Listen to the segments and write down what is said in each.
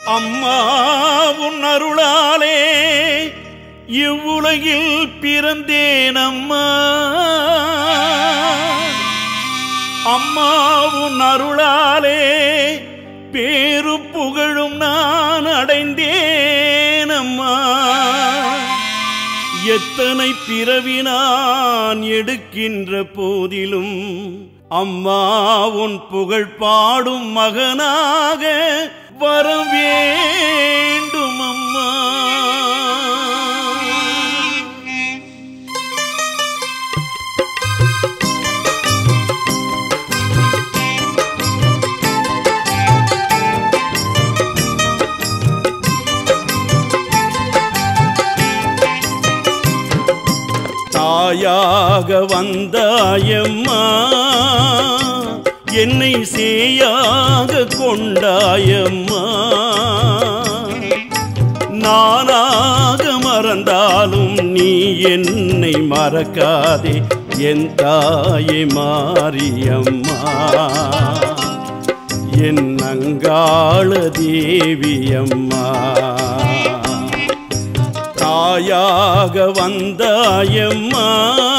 அம்மா உன் அருளாலே இவ்வுலகில் பிறந்தேன் அம்மா அம்மா உன் அருளாலே பேரு புகழும் நான் அடைந்தேன் அம்மா எத்தனை பிறவி நான் எடுக்கின்ற போதிலும் அம்மா உன் புகழ் பாடும் மகனாக வர வேண்டும் அம்மா தாயாக வந்தாயம்மா என்னை சேயாக கொண்டாயம்மா நானாக மறந்தாலும் நீ என்னை மறக்காதே என் தாயை மாரியம்மா என் அங்காள தேவியம்மா தாயாக வந்தாயம்மா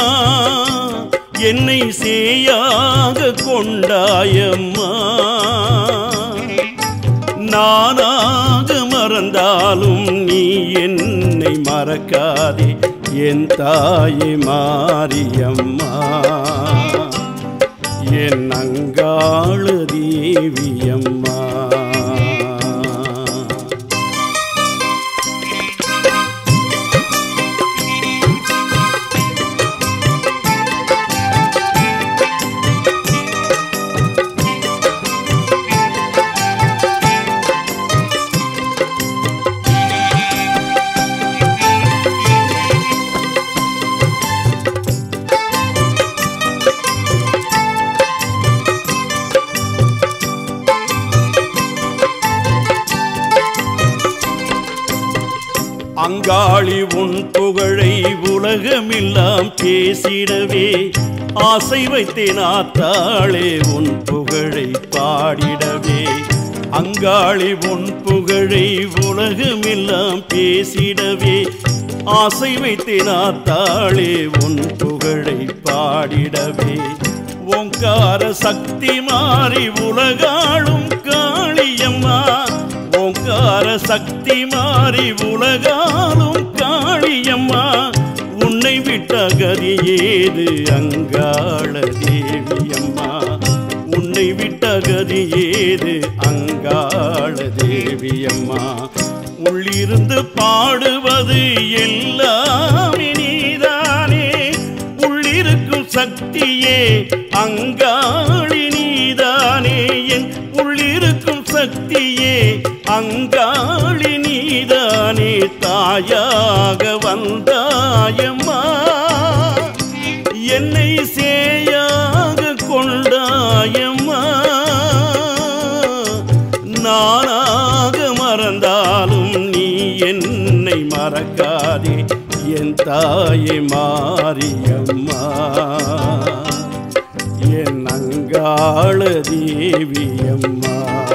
என்னை சேயாக கொண்டாயம்மா நானாக மறந்தாலும் நீ என்னை மறக்காதே என் தாயை மாரியம்மா என் அங்காள தேவியம்மா அங்காளி உன் புகழை உலகமெல்லாம் பேசிடவே ஆசை வைத்தேன் ஆத்தாளே உன் புகழை பாடிடவே அங்காளி உன் புகழை உலகமெல்லாம் பேசிடவே ஆசை வைத்தேன் ஆத்தாளே உன் புகழை பாடிடவே ஓங்கார சக்தி மாறி உலகாளும் காளியம்மா ஓங்கார சக்தி மாறி உலகாலும் காளியம்மா உன்னை விட்ட கதி ஏது அங்காள தேவியம்மா உன்னை விட்ட கதி ஏது அங்காள தேவியம்மா உள்ளிருந்து பாடுவது எல்லாமே நீதானே உள்ளிருக்கும் சக்தியே அங்காளி நீதானே என் உள்ளிருக்கும் சக்தியே அங்காளி நீதானே தாயாக வந்தாயம்மா என்னை சேயாக கொண்டாயம்மா நானாக மறந்தாலும் நீ என்னை மறக்காதே என் தாயை மாரியம்மா என் அங்காள தேவியம்மா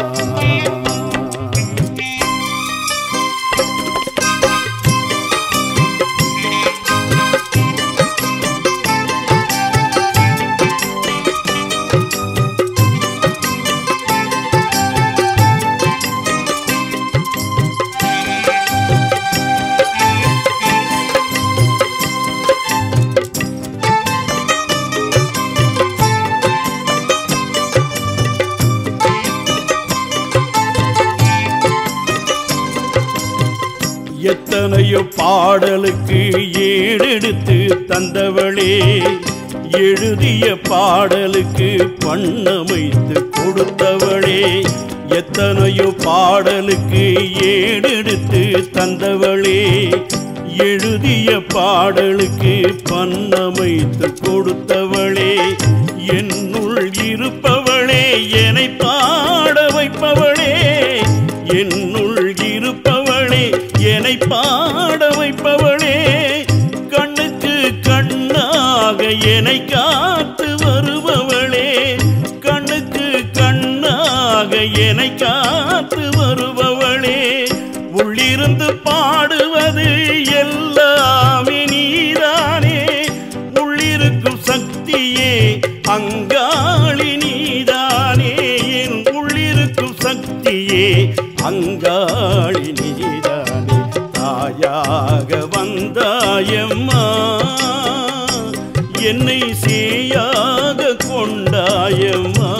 எத்தனையோ பாடலுக்கு ஏடெடுத்து தந்தவளே எழுதிய பாடலுக்கு பண்ணமைத்து கொடுத்தவளே எத்தனையோ பாடலுக்கு ஏடெடுத்து தந்தவளே எழுதிய பாடலுக்கு பண்ணமைத்து கொடுத்தவளே என்னுள் இருப்பவளே என்னை பாட வைப்பவளே என்னுள் இருப்பவளே என்னை பாட வைப்பவளே கண்ணுக்கு கண்ணாக என்னை காத்து வருபவளே கண்ணுக்கு கண்ணாக என்னை காத்து வருபவளே அங்காளி நீதானே தாயாக வந்தாயம்மா என்னை சேயாக கொண்டாயம்மா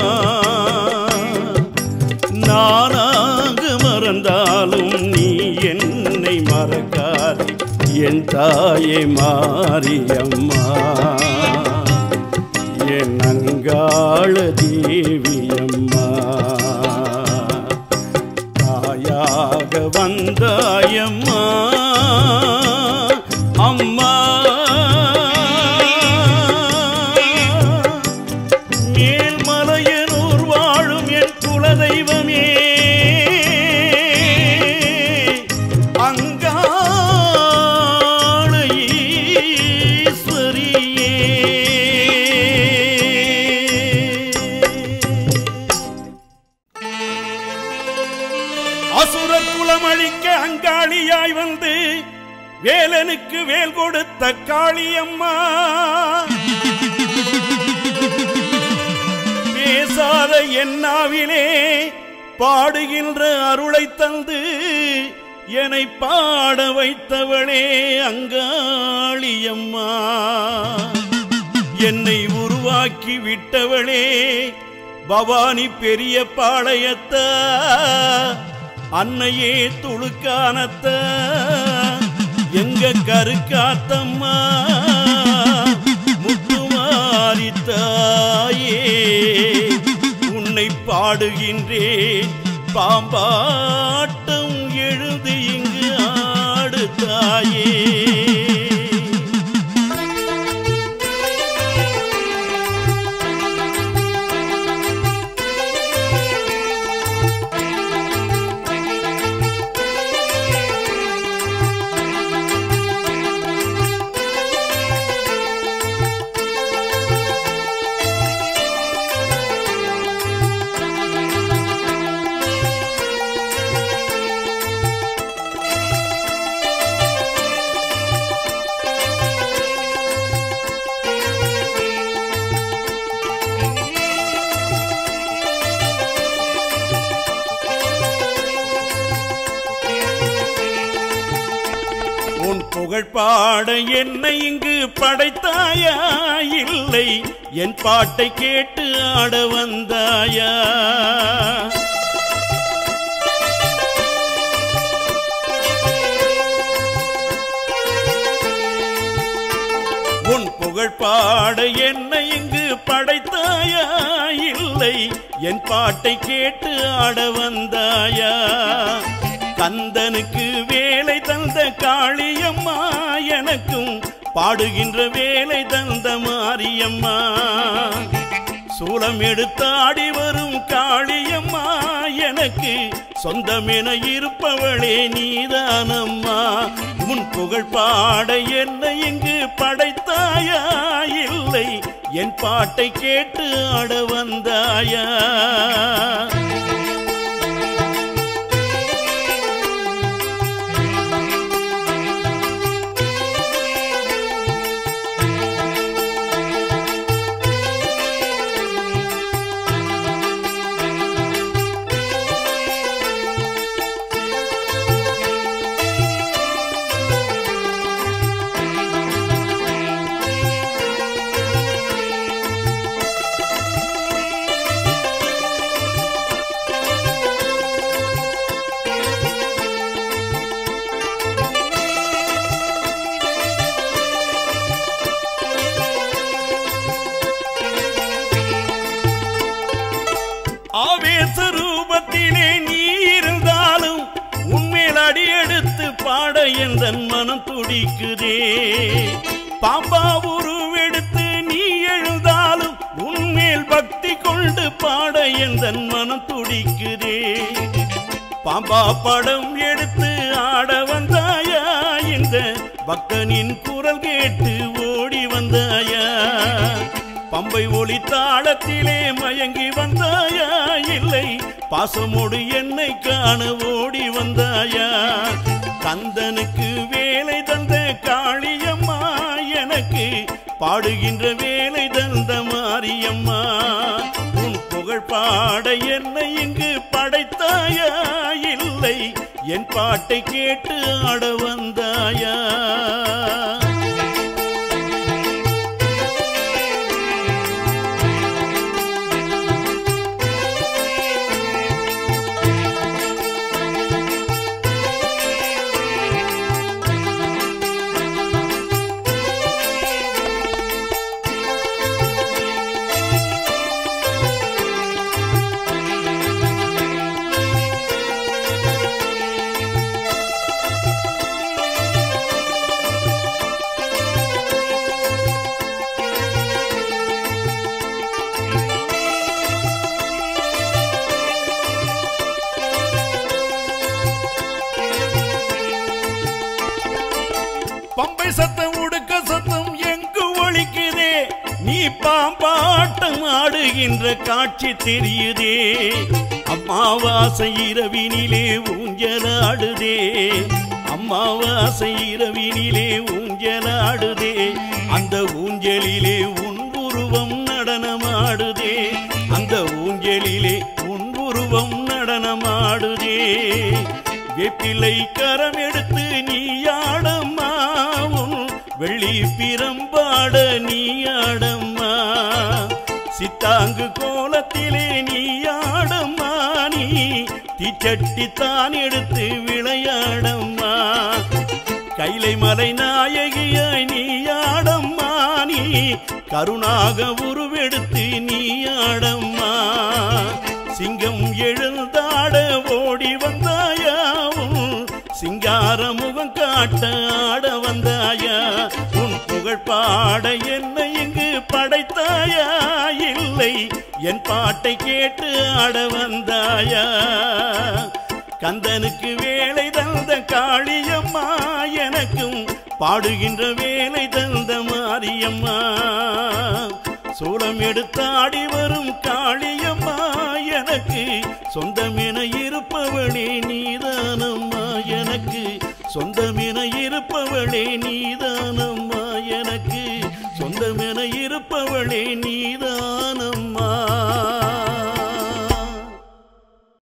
நானாக மறந்தாலும் நீ என்னை மறக்காதே என் தாயே மாரியம்மா என் அங்காள தேவியம்மா தாயாக வந்தாயம்மா அம்மா மேல்மலையனூர் வாழும் என் குலதெய்வமே அங்காள ஈஸ்வரியே அசுரர் குலம் அழிக்க அங்காளியாய் வந்து வேலனுக்கு வேல் கொடுத்த காளியம்மா பேசாத என்னாவிலே பாடுகின்ற அருளை தந்து என்னை பாட வைத்தவளே அங்காளியம்மா என்னை உருவாக்கி விட்டவளே பவானி பெரிய பாளையத்த அன்னையே துளுக்கானத்த எங்க கருக்காத்தம்மா முத்துமாரி தாயே உன்னை பாடுகின்றேன் பாம்பாட்டம் எழுது இங்கு ஆடு தாயே உன் புகழ் பாட என்னை இங்கு படைத்தாயா இல்லை என் பாட்டை கேட்டு ஆட வந்தாயா உன் புகழ் பாட என்னை இங்கு படைத்தாயா இல்லை என் பாட்டை கேட்டு ஆட வந்தாயா கந்தனுக்கு வேலை தந்த காளியம்மா எனக்கும் பாடுகின்ற வேலை தந்த மாரியம்மா சூலம் எடுத்தாடி வரும் காளியம்மா எனக்கு சொந்தமென இருப்பவளே நீதானம்மா உன் புகழ் பாட என்னை இங்கு படைத்தாயா இல்லை என் பாட்டை கேட்டு ஆட வந்தாயா ஆவேச ரூபத்திலே நீ இருந்தாலும் உன்மேல் அடியெடுத்து பாட எந்த மனம் துடிக்குதே பாம்பா உருவெடுத்து நீ எழுந்தாலும் உன்மேல் பக்தி கொண்டு பாட எந்த மனம் துடிக்குதே பாம்பா படம் எடுத்து ஆட வந்தாயா இந்த பக்தனின் குரல் கேட்டு ஓடி வந்தாயா பம்பை ஒளி தாளத்திலே மயங்கி வந்தாயா இல்லை பாசமோடு என்னை காண ஓடி வந்தாயா கந்தனுக்கு வேலை தந்த காளியம்மா எனக்கு பாடுகின்ற வேலை தந்த மாரியம்மா உன் புகழ் பாட என்னை இங்கு படைத்தாயா இல்லை இல்லை என் பாட்டை கேட்டு ஆட வந்தாயா பம்பை சத்தம் உடுக்க சத்தம் எங்கு ஒழிக்குதே நீ பாம்பாட்டம் ஆடுகின்ற காட்சி தெரியுதே அம்மாவாசை இரவினிலே ஊஞ்சலாடுதே அம்மாவாசை இரவினிலே ஊஞ்சலாடுதே அந்த ஊஞ்சலிலே உன் உருவம் நடனமாடுதே அந்த ஊஞ்சலிலே உன் உருவம் நடனமாடுதே வெப்பிலை கரம் எடுத்து நீயாடம்மா உன் வெள்ளி பிரம்பாட நீயாடம்மா சித்தாங்கு கோலத்திலே நீயாடம்மா நீ தீச்சட்டி தான் எடுத்து விளையாடம்மா கைலை மலை நாயகியாய் நீயாடம்மா நீ கருணாக உருவெடுத்து நீயாடம்மா சிங்கம் எழுந்தாட ஓடி வந்தாயாவும் சிங்கார முகம் காட்ட ஆட வந்தாயா உன் புகழ் பாட என்னை இங்கு படைத்தாயா இல்லை என் பாட்டை கேட்டு ஆட வந்தாயா கந்தனுக்கு வேலை தந்த காளியம்மா எனக்கும் பாடுகின்ற வேலை தந்த மாரியம்மா சூளம் எடுத்தாடி வரும் காளியம்மா எனக்கு சொந்தமென இருப்பவளே நீதானம்மா எனக்கு சொந்தமென இருப்பவளே நீதானம்மா எனக்கு சொந்தமென இருப்பவளே நீதானம்மா